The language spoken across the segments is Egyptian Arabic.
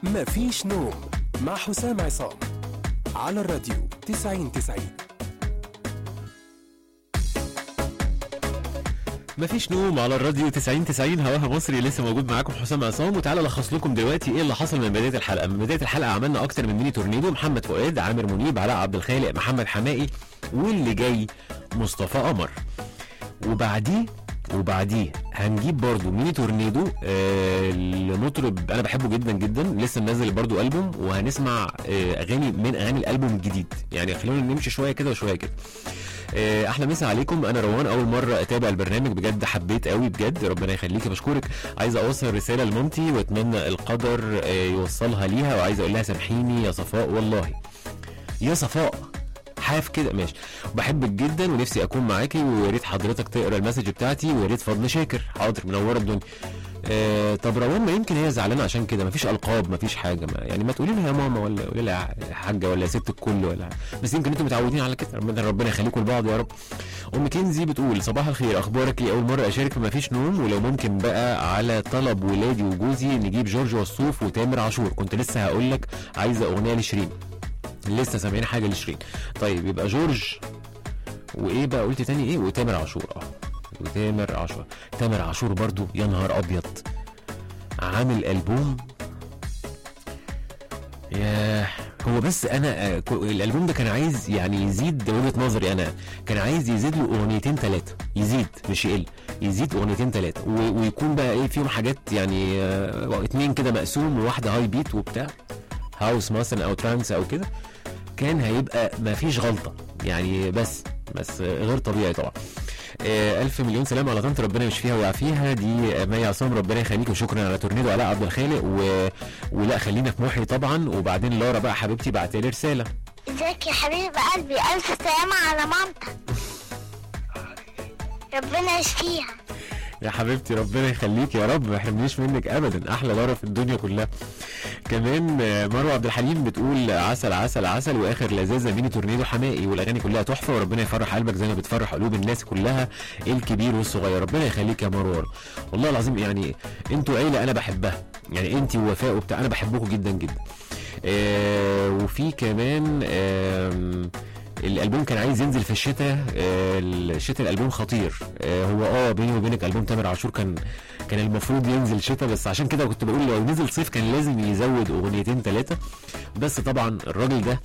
مفيش نوم مع حسام عصام على الراديو 90 90 مفيش نوم على الراديو 90 90 هواها مصري لسه موجود معاكم حسام عصام وتعالى الخص لكم دلوقتي ايه اللي حصل من بدايه الحلقه من بدايه الحلقه عملنا اكتر من ميني تورنيدو محمد فؤاد عامر منيب علاء عبد الخالق محمد حمائي واللي جاي مصطفى قمر وبعديه وبعديه هنجيب برضو ميني تورنيدو آه لمطرب انا بحبه جدا جدا لسه منزل برضو البوم وهنسمع آه اغاني من اغاني الالبوم الجديد يعني خلونا نمشي شويه كده وشويه كده آه، احلى مسا عليكم انا روان اول مره اتابع البرنامج بجد حبيت قوي بجد ربنا يخليكي بشكرك عايز اوصل رساله لمامتي واتمنى القدر آه، يوصلها ليها وعايز اقول لها سامحيني يا صفاء والله يا صفاء حاف كده ماشي بحبك جدا ونفسي اكون معاكي ويا ريت حضرتك تقرا المسج بتاعتي ويا ريت فضل شاكر حاضر منوره الدنيا آه طب روان ما يمكن هي زعلانه عشان كده مفيش القاب مفيش حاجه ما يعني ما تقولي لها يا ماما ولا قولي لها يا حاجه ولا يا ست الكل ولا بس يمكن انتوا متعودين على كده ربنا ربنا يخليكم لبعض يا رب ام كنزي بتقول صباح الخير اخبارك ايه اول مره اشارك في مفيش نوم ولو ممكن بقى على طلب ولادي وجوزي نجيب جورج وسوف وتامر عاشور كنت لسه هقول لك عايزه اغنيه لشيرين لسه سامعين حاجه لشيرين طيب يبقى جورج وايه بقى قلت تاني ايه وتامر عاشور اه وتامر عاشور تامر عاشور برضو يا نهار ابيض عامل البوم ياه هو بس انا آه، كو- الالبوم ده كان عايز يعني يزيد ده وجهه نظري انا كان عايز يزيد له اغنيتين ثلاثه يزيد مش يقل يزيد اغنيتين ثلاثه ويكون بقى ايه فيهم حاجات يعني آه، اتنين كده مقسوم وواحده هاي بيت وبتاع هاوس مثلا او ترانس او كده كان هيبقى ما فيش غلطه يعني بس بس آه، غير طبيعي طبعا آه، ألف مليون سلام على طنط ربنا يشفيها ويعافيها دي آه، مي عصام ربنا يخليك وشكرا على تورنيدو علاء عبد الخالق و... ولا خلينا في محي طبعا وبعدين لارا بقى حبيبتي بعت لي رساله ازيك يا حبيب قلبي ألف سلامة على مامتك ربنا يشفيها يا حبيبتي ربنا يخليك يا رب ما يحرمنيش منك ابدا احلى لارا في الدنيا كلها كمان آه، مروه عبد الحليم بتقول عسل عسل عسل واخر لذاذه ميني تورنيدو حمائي والاغاني كلها تحفه وربنا يفرح قلبك زي ما بتفرح قلوب الناس كلها الكبير والصغير ربنا يخليك يا مروه والله العظيم يعني انتوا عيله انا بحبها يعني انت ووفاء وبتاع انا بحبكم جدا جدا آه وفي كمان آم، الالبوم كان عايز ينزل في الشتاء آه، الشتاء الالبوم خطير آه، هو اه بيني وبينك البوم تامر عاشور كان كان المفروض ينزل شتاء بس عشان كده كنت بقول لو نزل صيف كان لازم يزود اغنيتين ثلاثه بس طبعا الراجل ده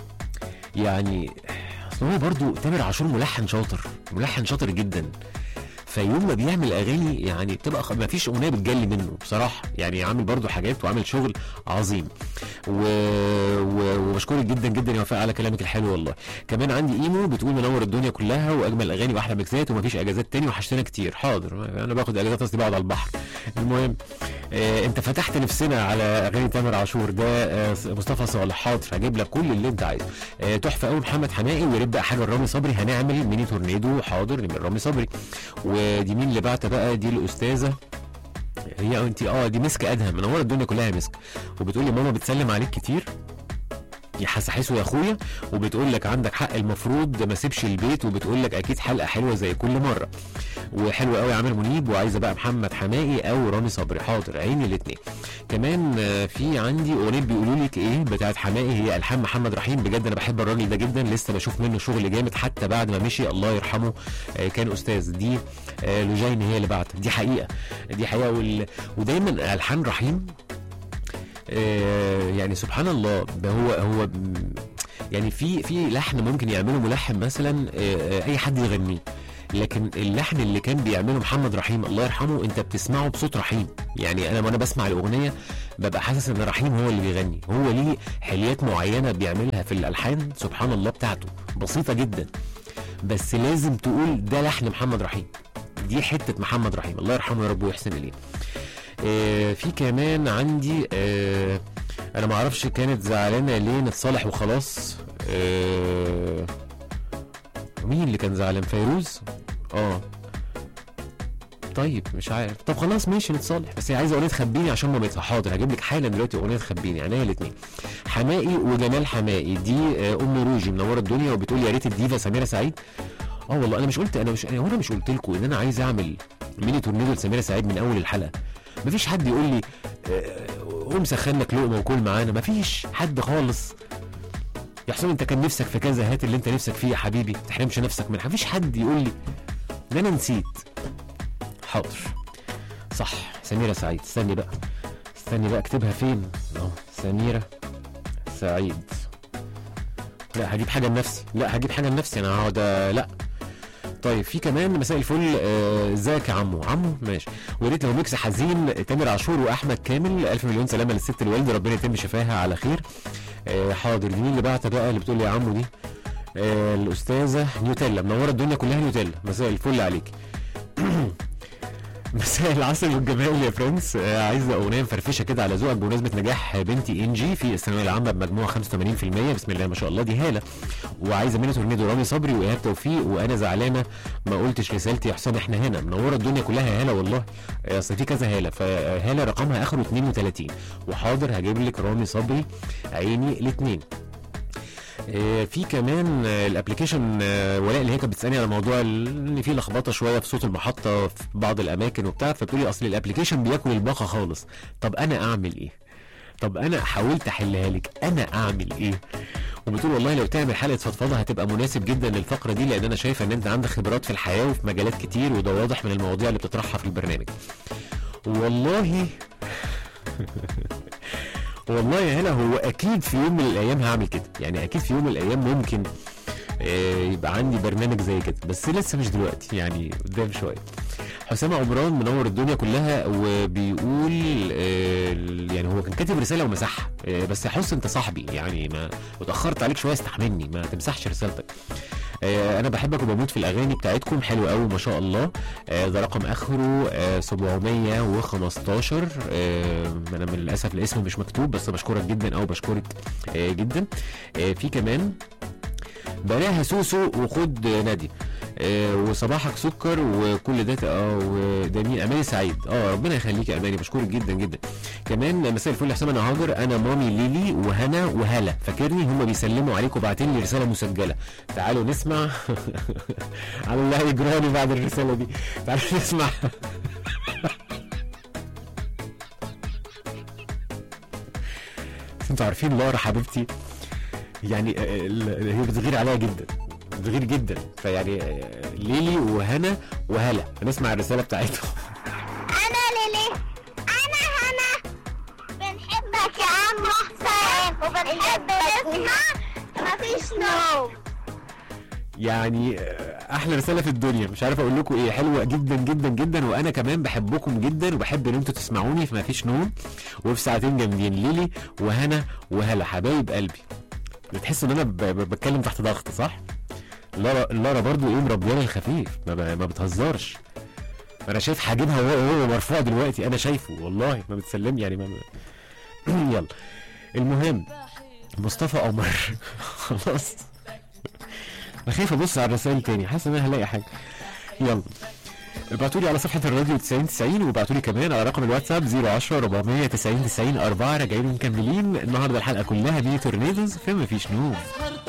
يعني اصل هو برضه تامر عاشور ملحن شاطر ملحن شاطر جدا فيوم ما بيعمل اغاني يعني بتبقى خ... ما فيش اغنيه بتجلي منه بصراحه يعني عامل برضو حاجات وعامل شغل عظيم و... و... وبشكرك جدا جدا يا وفاء على كلامك الحلو والله كمان عندي ايمو بتقول منور الدنيا كلها واجمل اغاني واحلى ميكسات ومفيش اجازات تاني وحشتنا كتير حاضر انا باخد اجازات اصلي بقعد على البحر المهم آه انت فتحت نفسنا على اغاني تامر عاشور ده آه مصطفى صالح حاضر هجيب لك كل اللي انت عايزه آه تحفه قوي محمد حمائي ويا ريت بقى حاجه لرامي صبري هنعمل ميني تورنيدو حاضر من رامي صبري ودي مين اللي بعت بقى دي الاستاذه هي انت اه دي مسك ادهم منوره الدنيا كلها يا مسك وبتقول لي ماما بتسلم عليك كتير يا حسحسه يا اخويا وبتقول لك عندك حق المفروض ما سيبش البيت وبتقول لك اكيد حلقه حلوه زي كل مره وحلو قوي عامر منيب وعايزه بقى محمد حمائي او رامي صبري حاضر عيني الاثنين كمان آه، في عندي اغنيه بيقولوا لك ايه بتاعت حمائي هي الحان محمد رحيم بجد انا بحب الراجل ده جدا لسه بشوف منه شغل جامد حتى بعد ما مشي الله يرحمه آه، كان استاذ دي آه، لوجين هي اللي بعت دي حقيقه دي حقيقه وال... ودايما الحان رحيم آه، يعني سبحان الله ده هو هو م- يعني في في لحن ممكن يعمله ملحن مثلا آه، آه، اي حد يغنيه لكن اللحن اللي كان بيعمله محمد رحيم الله يرحمه انت بتسمعه بصوت رحيم يعني انا وانا بسمع الاغنيه ببقى حاسس ان رحيم هو اللي بيغني هو ليه حليات معينه بيعملها في الالحان سبحان الله بتاعته بسيطه جدا بس لازم تقول ده لحن محمد رحيم دي حته محمد رحيم الله يرحمه يا رب ويحسن اليه آه، في كمان عندي آه، انا ما اعرفش كانت زعلانه ليه نتصالح وخلاص آه، مين اللي كان زعلان فيروز اه طيب مش عارف طب خلاص ماشي نتصالح بس هي عايزه اغنيه تخبيني عشان مامتها حاضر هجيب لك حالا دلوقتي اغنيه تخبيني عينيا الاثنين حمائي وجمال حمائي دي آه، ام روجي منوره الدنيا وبتقول يا ريت الديفا سميره سعيد اه والله انا مش قلت انا مش هو انا مش قلت لكم ان انا عايز اعمل ميني تورنيدو لسميره سعيد من اول الحلقه مفيش حد يقول لي آه، قوم سخن لك لقمه وكل معانا مفيش حد خالص يا حسام انت كان نفسك في كذا هات اللي انت نفسك فيه يا حبيبي ما تحرمش نفسك من مفيش حد يقول لي ده انا نسيت حاضر صح سميرة سعيد استني بقى استني بقى اكتبها فين اه سميرة سعيد لا هجيب حاجة لنفسي لا هجيب حاجة لنفسي انا هقعد لا طيب في كمان مساء الفل آه، ازيك يا عمو عمو ماشي ويا ريت لو ميكس حزين تامر عاشور واحمد كامل الف مليون سلامه للست الوالده ربنا يتم شفاها على خير آه، حاضر دي مين اللي بعتها بقى اللي بتقول لي يا عمو دي آه، الاستاذه نيوتيلا منوره الدنيا كلها نيوتيلا مساء الفل عليك مساء العسل والجمال يا فرنس آه، عايزه اغنيه مفرفشه كده على ذوقك بمناسبه نجاح بنتي انجي في الثانويه العامه بمجموع 85% بسم الله ما شاء الله دي هاله وعايزه منى تورنيدو رامي صبري وايهاب توفيق وانا زعلانه ما قلتش رسالتي يا حسام احنا هنا منوره الدنيا كلها يا هاله والله آه، اصل في كذا هاله فهاله رقمها اخره 32 وحاضر هجيب لك رامي صبري عيني الاثنين آه، في كمان آه، الابلكيشن آه، ولاء اللي هي كانت بتسالني على موضوع ال- ان في لخبطه شويه في صوت المحطه في بعض الاماكن وبتاع فبتقولي اصل الابلكيشن بياكل الباقه خالص طب انا اعمل ايه طب انا حاولت احلها لك انا اعمل ايه وبتقول والله لو تعمل حلقه فضفضه هتبقى مناسب جدا للفقره دي لان انا شايفه ان انت عندك خبرات في الحياه وفي مجالات كتير وده واضح من المواضيع اللي بتطرحها في البرنامج والله والله يا هلا هو اكيد في يوم من الايام هعمل كده يعني اكيد في يوم من الايام ممكن آه، يبقى عندي برنامج زي كده بس لسه مش دلوقتي يعني قدام شويه حسام عمران منور الدنيا كلها وبيقول آه، يعني هو كان كاتب رساله ومسحها آه، بس يا حس انت صاحبي يعني ما اتاخرت عليك شويه استحملني ما تمسحش رسالتك آه، انا بحبك وبموت في الاغاني بتاعتكم حلو قوي ما شاء الله آه، ده رقم اخره آه، 715 آه، انا من للاسف الاسم مش مكتوب بس بشكرك جدا او بشكرك آه، جدا آه، في كمان بلاها سوسو وخد نادي آه وصباحك سكر وكل ده اه وده مين اماني سعيد اه ربنا يخليك يا اماني بشكرك جدا جدا كمان مساء الفل يا حسام انا هاجر انا مامي ليلي وهنا وهلا فاكرني هم بيسلموا عليك وبعتين لي رساله مسجله تعالوا نسمع على الله يجراني بعد الرساله دي تعالوا نسمع انتوا عارفين لارا حبيبتي يعني آه، ال- هي بتغير عليا جدا بتغير جدا فيعني آه، ليلي وهنا وهلا هنسمع الرساله بتاعتهم انا ليلي انا هنا بنحبك يا عم حسام وبنحب نسمع مفيش نوم يعني آه، احلى رساله في الدنيا مش عارف اقول لكم ايه حلوه جدا جدا جدا وانا كمان بحبكم جدا وبحب ان انتوا تسمعوني في مفيش نوم وفي ساعتين جامدين ليلي وهنا وهلا حبايب قلبي بتحس ان انا ب- ب- بتكلم تحت ضغط صح لارا لارا برضو ايه مربياني الخفيف ما, ب- ما بتهزرش انا شايف حاجبها وهو وهو مرفوع دلوقتي انا شايفه والله ما بتسلم يعني ما يلا المهم مصطفى قمر خلاص انا خايف ابص على الرسائل تاني حاسس ان انا هلاقي حاجه يلا ابعتوا لي على صفحه الراديو 90 90 وابعتوا لي كمان على رقم الواتساب 010 490 90 4 راجعين مكملين النهارده الحلقه كلها ميني تورنيدوز فما فيش نوم سهرت